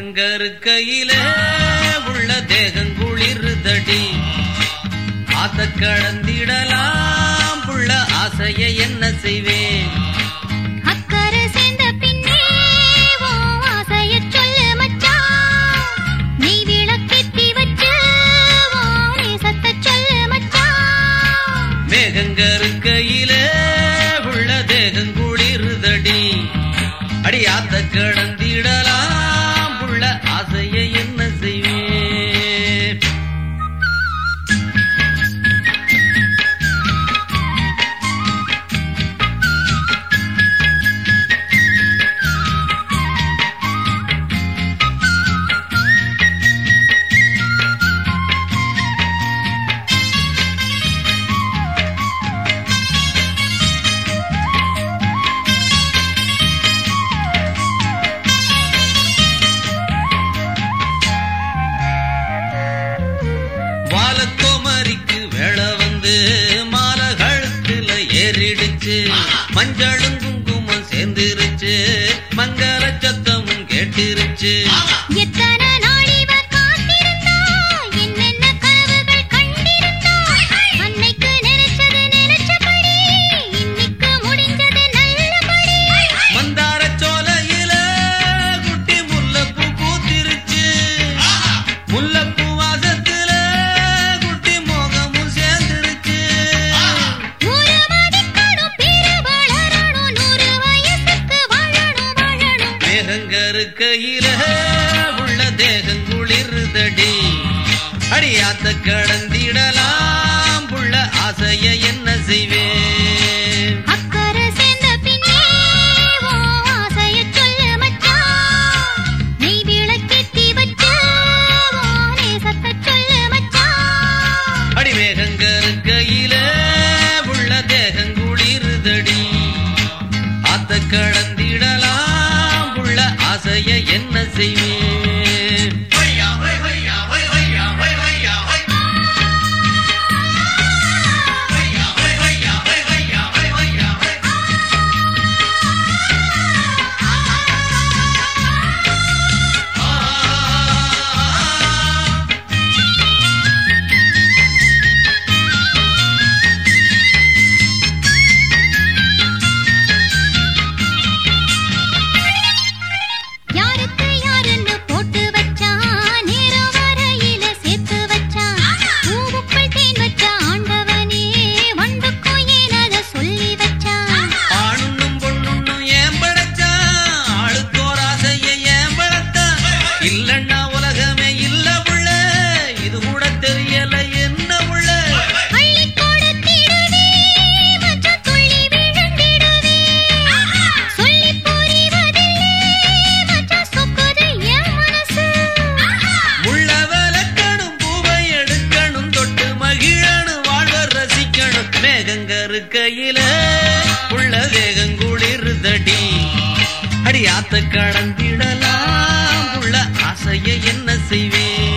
மேகங்கருக்கையில உள்ள தேகங்குளிருதடி ஆத்த கடந்திடலாம் புள்ள ஆசைய என்ன செய்வேன் அக்கறை சேர்ந்த பின்னே உன் ஆசையச் சொல்லு மச்சான். நீ விளக்கேத்தி வச்சு உன் நேசத்தைச் சொல்லு மச்சான். மேகங்கருக்கையில உள்ள தேகங்குளிருதடி அடி ஆத்த கடந்திடலாம் புள்ள ஆசைய என்ன செய்வேன் வாலக்கோமரிக்கு வேலை வந்து மாலை கழுத்துல ஏறிடுச்சு மஞ்சளும் குங்குமம் சேர்ந்துருச்சு மங்கள சத்தமும் கேட்டிருச்சு எத்தனை நாள் இவ காத்திருந்தா, என்னென்ன கனவுகள் கண்டிருந்தா. அன்னைக்கு நினைச்சது நினைச்சபடி, இன்னைக்கு முடிஞ்சது நல்லபடி. மந்தார சோலையில குட்டி முல்லைப்பூ பூத்திருச்சு முல்லைப்பூ வாசத்துல குட்டி மோகமும் சேர்ந்துருச்சு ஊரு மதிக்கணும், பேரு வளரணும், நூறு வயசுக்கு வாழணும், வாழணும். மேகங்கருக்கையில உள்ள தேகங்குளிருதடி அடியாத்த கடந்திடலாம் புள்ள ஆசைய என்ன செய்வேன் அக்கறை சேர்ந்த பின்னே உன் ஆசையச் சொல்லு மச்சான். நீ விளக்கேத்தி வச்சு உன் நேசத்தைச் சொல்லு மச்சான். அடி மேகங்கருக்கையில உள்ள தேகங்குளிருதடி ஆத்த கடந்திடலாம் புள்ள ஆசைய என்ன செய்வேன் யாருக்கு யாருன்னு போட்டு வச்சான், நேரம் வரையில சேர்த்து வச்சான். பூவுக்குள் தேன் வச்ச ஆண்டவனே, வண்டுக்கும் ஏன் அதை சொல்லி வச்சான் ஆணுன்னும் பொண்ணுன்னும் ஏன் படைச்சான் ஆளுக்கோர் ஆசைய ஏன் வளர்த்தான் இல்லன்னா உலகமே இல்ல புள்ள இது கூட தெரியல என்ன புள்ள அள்ளிக் கொடுத்திடுவே, மச்சான் துள்ளி விழுந்திடுவே. சொல்லிப் புரிவதில்லை, மச்சான் சொக்குது என் மனசு. முள்ள விளக்கணும் பூவை எடுக்கணும் தொட்டு மகிழணும் வாழ்வ ரசிக்கணும் மேகங்கருக்கையில உள்ள தேகங்குளிருதடி அடி ஆத்த கடந்திடலாம் உள்ள ஆசைய என்ன செய்வேன்